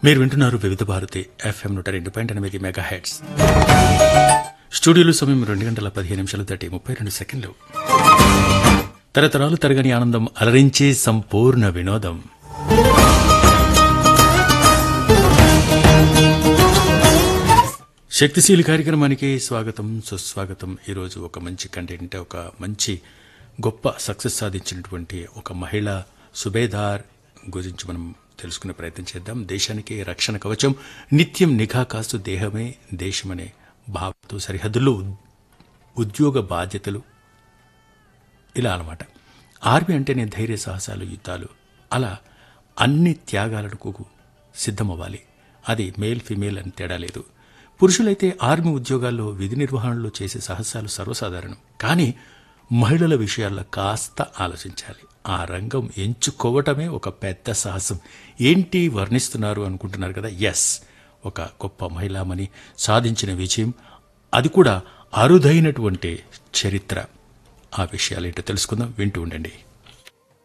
మీరు వింటున్నారు వివిధ భారతి ఎఫ్ఎం నూట రెండు పాయింట్ ఎనిమిది మెగా హెడ్స్ స్టూడియోలో సమయం రెండు గంటల పదిహేను నిమిషాలు దాటి ముప్పై రెండు సెకండ్లు తరతరాలు తరగని ఆనందం అలరించే సంపూర్ణ వినోదం శక్తిశీలి కార్యక్రమానికి స్వాగతం సుస్వాగతం ఈరోజు ఒక మంచి కంటెంట్ ఒక మంచి గొప్ప సక్సెస్ సాధించినటువంటి ఒక మహిళ సుబేదార్ గురించి మనం తెలుసుకునే ప్రయత్నం చేద్దాం దేశానికి రక్షణ కవచం నిత్యం నిఘా కాస్తు దేహమే దేశమనే భావంతో సరిహద్దుల్లో ఉద్- ఉద్యోగ బాధ్యతలు ఇలా అనమాట ఆర్మీ అంటేనే ధైర్య సాహసాలు యుద్ధాలు అలా అన్ని త్యాగాలకు సిద్ధమవ్వాలి అది మేల్ ఫిమేల్ అని తేడా లేదు పురుషులైతే ఆర్మీ ఉద్యోగాల్లో విధి నిర్వహణలో చేసే సాహసాలు సర్వసాధారణం కానీ మహిళల విషయాల్లో కాస్త ఆలోచించాలి ఆ రంగం ఎంచుకోవటమే ఒక పెద్ద సాహసం ఏంటి వర్ణిస్తున్నారు అనుకుంటున్నారు కదా ఎస్ ఒక గొప్ప మహిళామణి సాధించిన విజయం అది కూడా అరుదైనటువంటి చరిత్ర ఆ విషయాలు ఏంటో తెలుసుకుందాం వింటూ ఉండండి